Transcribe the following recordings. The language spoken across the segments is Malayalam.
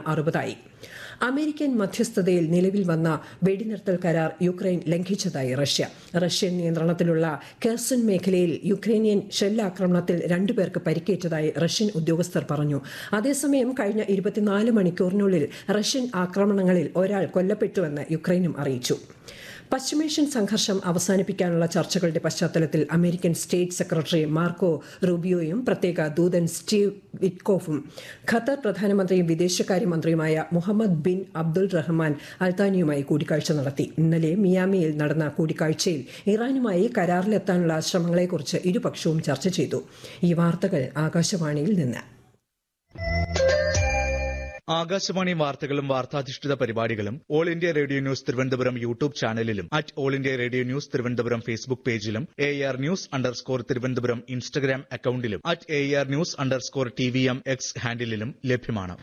അറുപതായി അമേരിക്കൻ മധ്യസ്ഥതയിൽ നിലവിൽ വന്ന വെടിനിർത്തൽ കരാർ യുക്രൈൻ ലംഘിച്ചതായി റഷ്യ റഷ്യൻ നിയന്ത്രണത്തിലുള്ള കെർസൺ മേഖലയിൽ യുക്രൈനിയൻ ഷെല്ലാക്രമണത്തിൽ രണ്ടുപേർക്ക് പരിക്കേറ്റതായി റഷ്യൻ ഉദ്യോഗസ്ഥർ പറഞ്ഞു അതേസമയം കഴിഞ്ഞ ഇരുപത്തിനാല് മണിക്കൂറിനുള്ളിൽ റഷ്യൻ ആക്രമണങ്ങളിൽ ഒരാൾ കൊല്ലപ്പെട്ടുവെന്ന് യുക്രൈനും അറിയിച്ചു പശ്ചിമേഷ്യൻ സംഘർഷം അവസാനിപ്പിക്കാനുള്ള ചർച്ചകളുടെ പശ്ചാത്തലത്തിൽ അമേരിക്കൻ സ്റ്റേറ്റ് സെക്രട്ടറി മാർക്കോ റൂബിയോയും പ്രത്യേക ദൂതൻ സ്റ്റീവ് വിറ്റ്കോഫും ഖത്തർ പ്രധാനമന്ത്രിയും വിദേശകാര്യമന്ത്രിയുമായ മുഹമ്മദ് ബിൻ അബ്ദുൾ റഹ്മാൻ അൽത്താനിയുമായി കൂടിക്കാഴ്ച നടത്തി ഇന്നലെ മിയാമിയിൽ നടന്ന കൂടിക്കാഴ്ചയിൽ ഇറാനുമായി കരാറിലെത്താനുള്ള ശ്രമങ്ങളെക്കുറിച്ച് ഇരുപക്ഷവും ചർച്ച ചെയ്തു ഈ വാർത്തകൾ ആകാശവാണിയിൽ നിന്ന് ആകാശവാണി വാർത്തകളും വാർത്താധിഷ്ഠിത പരിപാടികളും all India radio news Thiruvananthapuram YouTube ചാനലിലും at all India radio news Thiruvananthapuram Facebook പേജിലും A R news underscore Thiruvananthapuram Instagram അക്കൌണ്ടിലും at A R news underscore T V M X ഹാൻഡിലും ലഭ്യമാണ്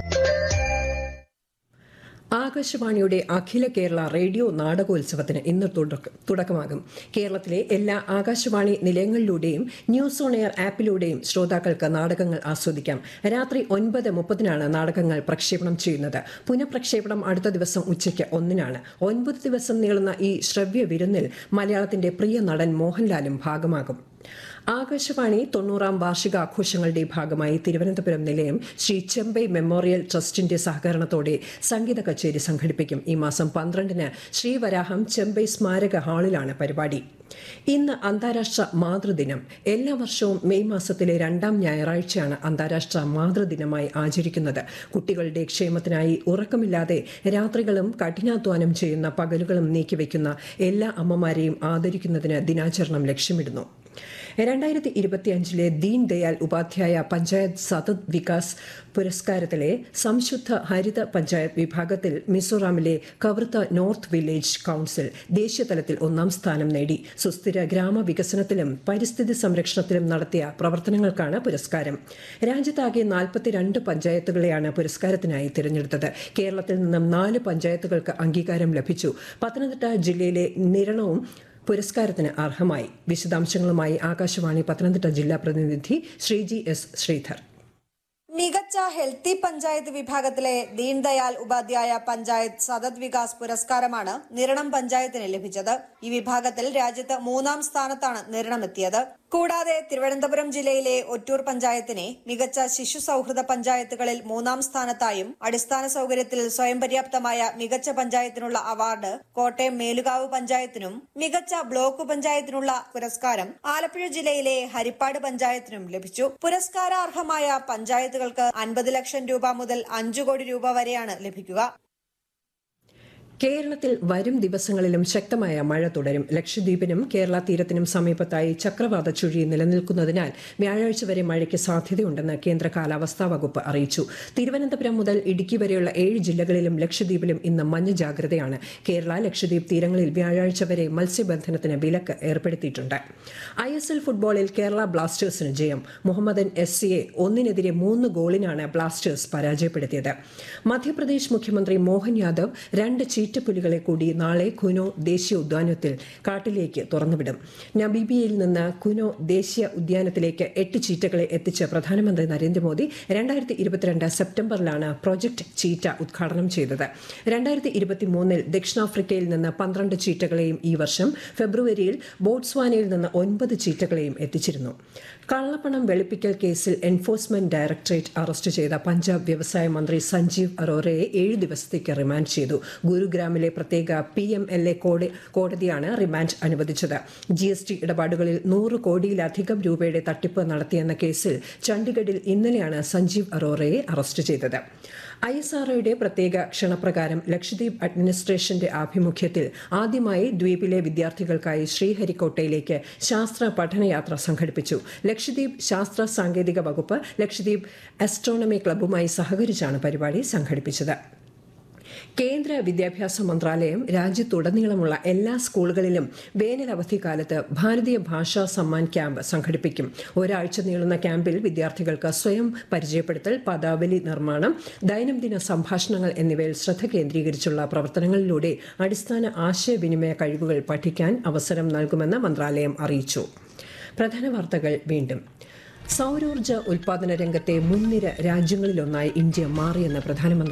ആകാശവാണിയുടെ അഖില കേരള റേഡിയോ നാടകോത്സവത്തിന് ഇന്ന് തുടക്ക- തുടക്കമാകും കേരളത്തിലെ എല്ലാ ആകാശവാണി നിലയങ്ങളിലൂടെയും ന്യൂസ് ഓൺ എയർ ആപ്പിലൂടെയും ശ്രോതാക്കൾക്ക് നാടകങ്ങൾ ആസ്വദിക്കാം രാത്രി ഒൻപത് മുപ്പതിനാണ് നാടകങ്ങൾ പ്രക്ഷേപണം ചെയ്യുന്നത് പുനഃപ്രക്ഷേപണം അടുത്ത ദിവസം ഉച്ചയ്ക്ക് ഒന്നിനാണ് ഒൻപത് ദിവസം നീളുന്ന ഈ ശ്രവ്യ വിരുന്നിൽ മലയാളത്തിന്റെ പ്രിയ നടൻ മോഹൻലാലും ഭാഗമാകും ആകാശവാണി തൊണ്ണൂറാം വാർഷികാഘോഷങ്ങളുടെ ഭാഗമായി തിരുവനന്തപുരം നിലയം ശ്രീ ചെമ്പൈ മെമ്മോറിയൽ ട്രസ്റ്റിന്റെ സഹകരണത്തോടെ സംഗീത കച്ചേരി സംഘടിപ്പിക്കും ഈ മാസം പന്ത്രണ്ടിന് ശ്രീവരാഹം ചെമ്പൈ സ്മാരക ഹാളിലാണ് പരിപാടി ഇന്ന് അന്താരാഷ്ട്ര മാതൃദിനം എല്ലാ വർഷവും മെയ് മാസത്തിലെ രണ്ടാം ഞായറാഴ്ചയാണ് അന്താരാഷ്ട്ര മാതൃദിനമായി ആചരിക്കുന്നത് കുട്ടികളുടെ ക്ഷേമത്തിനായി ഉറക്കമില്ലാതെ രാത്രികളും കഠിനാധ്വാനം ചെയ്യുന്ന പകലുകളും നീക്കിവെക്കുന്ന എല്ലാ അമ്മമാരെയും ആദരിക്കുന്നതിന് ദിനാചരണം ലക്ഷ്യമിടുന്നു രണ്ടായിരത്തി ഇരുപത്തിയഞ്ചിലെ ദീൻ ദയാൽ ഉപാധ്യായ പഞ്ചായത്ത് സതത് വികാസ് പുരസ്കാരത്തിലെ സംശുദ്ധ ഹരിത പഞ്ചായത്ത് വിഭാഗത്തിൽ മിസോറാമിലെ കവർത്ത നോർത്ത് വില്ലേജ് കൌൺസിൽ ദേശീയതലത്തിൽ ഒന്നാം സ്ഥാനം നേടി സുസ്ഥിര ഗ്രാമവികസനത്തിലും പരിസ്ഥിതി സംരക്ഷണത്തിലും നടത്തിയ പ്രവർത്തനങ്ങൾക്കാണ് പുരസ്കാരം രാജ്യത്താകെ നാൽപ്പത്തിരണ്ട് പഞ്ചായത്തുകളെയാണ് പുരസ്കാരത്തിനായി തിരഞ്ഞെടുത്തത് കേരളത്തിൽ നിന്നും നാല് പഞ്ചായത്തുകൾക്ക് അംഗീകാരം ലഭിച്ചു പത്തനംതിട്ട ജില്ലയിലെ നിരണവും പുരസ്കാരത്തിന് അർഹമായി വിശദാംശങ്ങളുമായി ആകാശവാണി പത്തനംതിട്ട ജില്ലാ പ്രതിനിധി ശ്രീജി എസ് ശ്രീധർ മികച്ച ഹെൽത്തി പഞ്ചായത്ത് വിഭാഗത്തിലെ ദീൻദയാൽ ഉപാധ്യായ പഞ്ചായത്ത് സതത് വികാസ് പുരസ്കാരമാണ് നിരണം പഞ്ചായത്തിന് ലഭിച്ചത് ഈ വിഭാഗത്തിൽ രാജ്യത്ത് മൂന്നാം സ്ഥാനത്താണ് നിരണം എത്തിയത് കൂടാതെ തിരുവനന്തപുരം ജില്ലയിലെ ഒറ്റൂർ പഞ്ചായത്തിനെ മികച്ച ശിശു സൌഹൃദ പഞ്ചായത്തുകളിൽ മൂന്നാം സ്ഥാനത്തായും അടിസ്ഥാന സൌകര്യത്തിൽ സ്വയം പര്യാപ്തമായ മികച്ച പഞ്ചായത്തിനുള്ള അവാർഡ് കോട്ടയം മേലുകാവ് പഞ്ചായത്തിനും മികച്ച ബ്ലോക്ക് പഞ്ചായത്തിനുള്ള പുരസ്കാരം ആലപ്പുഴ ജില്ലയിലെ ഹരിപ്പാട് പഞ്ചായത്തിനും ലഭിച്ചു പുരസ്കാരാർഹമായ പഞ്ചായത്തുകൾക്ക് അൻപത് ലക്ഷം രൂപ മുതൽ അഞ്ചു കോടി രൂപ വരെയാണ് ലഭിക്കുക കേരളത്തിൽ വരും ദിവസങ്ങളിലും ശക്തമായ മഴ തുടരും ലക്ഷദ്വീപിനും കേരള തീരത്തിനും സമീപത്തായി ചക്രവാത ചുഴി നിലനിൽക്കുന്നതിനാൽ വ്യാഴാഴ്ച വരെ മഴയ്ക്ക് സാധ്യതയുണ്ടെന്ന് കേന്ദ്ര കാലാവസ്ഥാ വകുപ്പ് അറിയിച്ചു തിരുവനന്തപുരം മുതൽ ഇടുക്കി വരെയുള്ള ഏഴ് ജില്ലകളിലും ലക്ഷദ്വീപിലും ഇന്ന് മഞ്ഞ ജാഗ്രതയാണ് കേരള ലക്ഷദ്വീപ് തീരങ്ങളിൽ വ്യാഴാഴ്ച വരെ മത്സ്യബന്ധനത്തിന് വിലക്ക് ഏർപ്പെടുത്തിയിട്ടുണ്ട് ഐ എസ് എൽ ഫുട്ബോളിൽ കേരള ബ്ലാസ്റ്റേഴ്സിന് ജയം മുഹമ്മദൻ എസ് സിയെ ഒന്നിനെതിരെ മൂന്ന് ഗോളിനാണ് ബ്ലാസ്റ്റേഴ്സ് പരാജയപ്പെടുത്തിയത് മധ്യപ്രദേശ് മുഖ്യമന്ത്രി മോഹൻ യാദവ് രണ്ട് ചീറ്റപ്പുലികളെ കൂടി നാളെ കുനോ ദേശീയ ഉദ്യാനത്തിൽ കാട്ടിലേക്ക് തുറന്നുവിടും നബീബിയയിൽ നിന്ന് കുനോ ദേശീയ ഉദ്യാനത്തിലേക്ക് എട്ട് ചീറ്റകളെ എത്തിച്ച് പ്രധാനമന്ത്രി നരേന്ദ്രമോദി രണ്ടായിരത്തി ഇരുപത്തിരണ്ട് സെപ്റ്റംബറിലാണ് പ്രോജക്ട് ചീറ്റ ഉദ്ഘാടനം ചെയ്തത് രണ്ടായിരത്തി ഇരുപത്തിമൂന്നിൽ ദക്ഷിണാഫ്രിക്കയിൽ നിന്ന് പന്ത്രണ്ട് ചീറ്റകളെയും ഈ വർഷം ഫെബ്രുവരിയിൽ ബോട്സ്വാനയിൽ നിന്ന് ഒൻപത് ചീറ്റകളെയും എത്തിച്ചിരുന്നു കള്ളപ്പണം വെളുപ്പിക്കൽ കേസിൽ എൻഫോഴ്സ്മെന്റ് ഡയറക്ടറേറ്റ് അറസ്റ്റ് ചെയ്ത പഞ്ചാബ് വ്യവസായ മന്ത്രി സഞ്ജീവ് അറോറയെ ഏഴ് ദിവസത്തേക്ക് റിമാൻഡ് ചെയ്തു ഗുരുഗ്രാമിലെ പ്രത്യേക പി എം എൽ എ കോടതിയാണ് റിമാൻഡ് അനുവദിച്ചത് ജി എസ് ടി ഇടപാടുകളിൽ നൂറ് കോടിയിലധികം രൂപയുടെ തട്ടിപ്പ് നടത്തിയെന്ന കേസിൽ ചണ്ഡീഗഡിൽ ഇന്നലെയാണ് സഞ്ജീവ് അറോറയെ അറസ്റ്റ് ചെയ്തത് ഐ എസ് ആർഒയുടെ പ്രത്യേക ക്ഷണപ്രകാരം ലക്ഷദ്വീപ് അഡ്മിനിസ്ട്രേഷന്റെ ആഭിമുഖ്യത്തിൽ ആദ്യമായി ദ്വീപിലെ വിദ്യാർത്ഥികൾക്കായി ശ്രീഹരിക്കോട്ടയിലേക്ക് ശാസ്ത്ര പഠനയാത്ര സംഘടിപ്പിച്ചു ലക്ഷദ്വീപ് ശാസ്ത്ര സാങ്കേതിക വകുപ്പ് ലക്ഷദ്വീപ് അസ്ട്രോണമി ക്ലബ്ബുമായി സഹകരിച്ചാണ് പരിപാടി സംഘടിപ്പിച്ചത് കേന്ദ്ര വിദ്യാഭ്യാസ മന്ത്രാലയം രാജ്യത്തുടനീളമുള്ള എല്ലാ സ്കൂളുകളിലും വേനൽ അവധിക്കാലത്ത് ഭാരതീയ ഭാഷാ സമ്മാൻ ക്യാമ്പ് സംഘടിപ്പിക്കും ഒരാഴ്ച നീളുന്ന ക്യാമ്പിൽ വിദ്യാർത്ഥികൾക്ക് സ്വയം പരിചയപ്പെടുത്തൽ പദാവലി നിർമ്മാണം ദൈനംദിന സംഭാഷണങ്ങൾ എന്നിവയിൽ ശ്രദ്ധ കേന്ദ്രീകരിച്ചുള്ള പ്രവർത്തനങ്ങളിലൂടെ അടിസ്ഥാന ആശയവിനിമയ കഴിവുകൾ പഠിക്കാൻ അവസരം നൽകുമെന്ന് മന്ത്രാലയം അറിയിച്ചു പ്രധാന വാർത്തകൾ വീണ്ടും സൗരോർജ്ജ ഉൽപാദന രംഗത്തെ മുൻനിര രാജ്യങ്ങളിലൊന്നായി ഇന്ത്യ മാറിയെന്ന് പ്രധാനമന്ത്രി